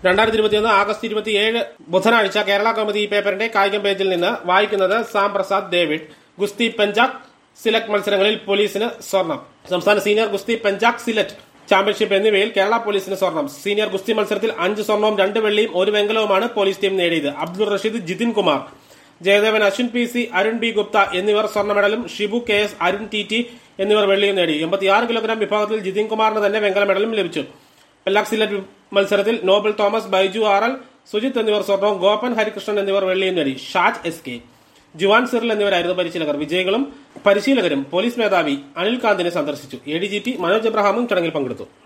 രണ്ടായിരത്തി ഇരുപത്തിയൊന്ന് ആഗസ്റ്റ് ഇരുപത്തിയേഴ് ബുധനാഴ്ച കേരള കൗമുദി ഈ പേപ്പറിന്റെ കായികം പേജിൽ നിന്ന് വായിക്കുന്നത് സാം പ്രസാദ് ഡേവിഡ് ഗുസ്തി പഞ്ചാബ് സിലക്ട് മത്സരങ്ങളിൽ പോലീസിന് സ്വർണം സംസ്ഥാന സീനിയർ ഗുസ്തി പഞ്ചാബ് സിലറ്റ് ചാമ്പ്യൻഷിപ്പ് എന്നിവയിൽ കേരള പോലീസിന് സ്വർണം സീനിയർ ഗുസ്തി മത്സരത്തിൽ അഞ്ച് സ്വർണവും രണ്ട് വെള്ളിയും ഒരു വെങ്കലവുമാണ് പോലീസ് ടീം നേടിയത് Abdul Rasheed Jithin Kumar Jayadevan Ashwin P C Arun B Gupta എന്നിവർ സ്വർണ്ണ മെഡലും Shibu K S Arun T T എന്നിവർ വെള്ളിയും നേടി എൺപത്തിയാറ് കിലോഗ്രാം വിഭാഗത്തിൽ ജിതിൻ കുമാറിന് തന്നെ വെങ്കല മെഡലും ലഭിച്ചു പെല്ലാക് സിലറ്റ് മത്സരത്തിൽ നോബൽ തോമസ് ബൈജു ആർ എൽ സുജിത് എന്നിവർ സ്വർണവും ഗോപൻ ഹരികൃഷ്ണൻ എന്നിവർ വെള്ളിയും നേടി ഷാജ് എസ് കെ ജുവാൻ സിറിൽ എന്നിവരായിരുന്നു പരിശീലകർ വിജയികളും പരിശീലകരും പോലീസ് മേധാവി അനിൽ കാന്തിനെ സന്ദർശിച്ചു A D G P Manoj എബ്രഹാമും ചടങ്ങിൽ പങ്കെടുത്തു